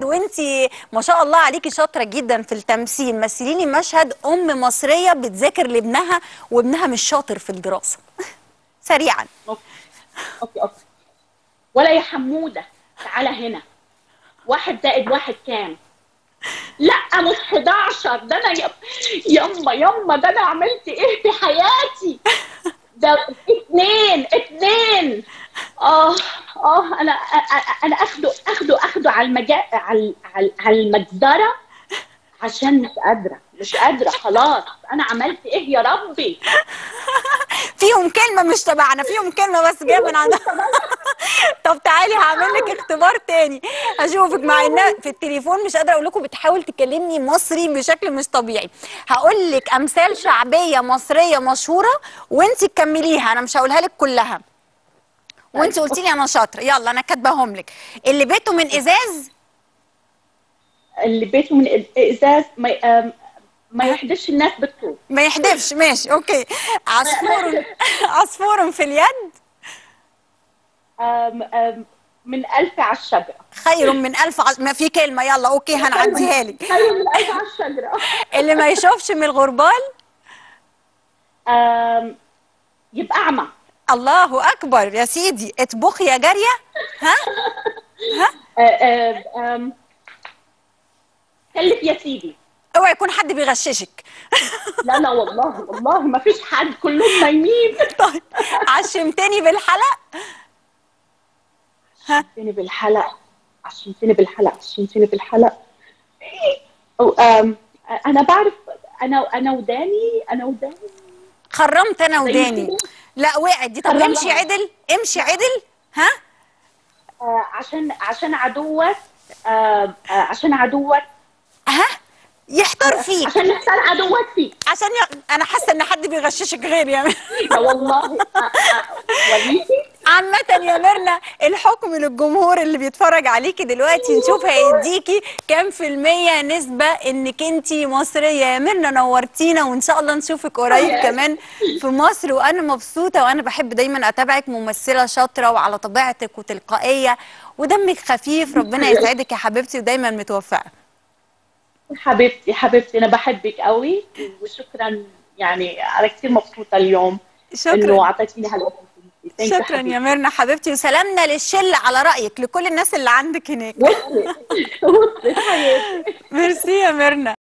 وانتي ما شاء الله عليكي شاطره جدا في التمثيل مثليني مشهد ام مصريه بتذاكر لابنها وابنها مش شاطر في الدراسه سريعا اوكي اوكي اوكي ولا يا حموده تعالى هنا واحد زائد واحد كام؟ لا مش 11 ده انا يم- يما يما ده انا عملت ايه في حياتي؟ ده اتنين اتنين اه اه انا انا اخده اخده اخده على المجا على على على المجزره عشان مش قادره مش قادره خلاص انا عملت ايه يا ربي؟ فيهم كلمه مش تبعنا فيهم كلمه بس جايه من عندها طب تعالي هعمل لك اختبار تاني اشوفك مع انها في التليفون مش قادره اقول لكم بتحاول تكلمني مصري بشكل مش طبيعي هقول لك امثال شعبيه مصريه مشهوره وانت تكمليها انا مش هقولها لك كلها وانت قلتي لي انا شاطره يلا انا كاتباهم لك اللي بيته من ازاز اللي بيته من ازاز ما آم، ما يحدش الناس بالطول ما يحدفش ماشي اوكي عصفور عصفور في اليد آم، آم، من ألف على الشجرة خير من ألف عش... ما في كلمة يلا أوكي هنعديها لك خير من ألف على الشجرة اللي ما يشوفش من الغربال آم، يبقى أعمى الله أكبر يا سيدي اطبخ يا جارية ها آه، آه، آم، كلف يا سيدي اوعي يكون حد بيغششك لا لا والله والله ما فيش حد كلهم نايمين طيب عشمتني بالحلق عشمتني بالحلق عشمتني بالحلق عشمتني بالحلق أو آم، أنا بعرف أنا أنا وداني أنا وداني خرمت أنا زي وداني كده؟ لا وقعت دي طب خرمها. امشي عدل امشي عدل ها آه، عشان عشان عدوك آه، آه، عشان عدوك ها يحتار فيك عشان نختار عدوك فيك عشان ي... انا حاسه ان حد بيغششك غير يا لا والله آه، آه، وليدي عامة يا ميرنا الحكم للجمهور اللي بيتفرج عليكي دلوقتي نشوف هيديكي كام في المية نسبة انك انتي مصرية يا ميرنا نورتينا وان شاء الله نشوفك قريب كمان في مصر وانا مبسوطة وانا بحب دايما اتابعك ممثلة شاطرة وعلى طبيعتك وتلقائية ودمك خفيف ربنا يسعدك يا حبيبتي ودايما متوفقة حبيبتي حبيبتي انا بحبك قوي وشكرا يعني انا كثير مبسوطه اليوم شكرا انه اعطيتيني هالوقت Thank you شكرا حبيبتي. يا ميرنا حبيبتي وسلامنا للشلة على رأيك لكل الناس اللي عندك هناك وصلت وصلت حياتي ميرسي يا ميرنا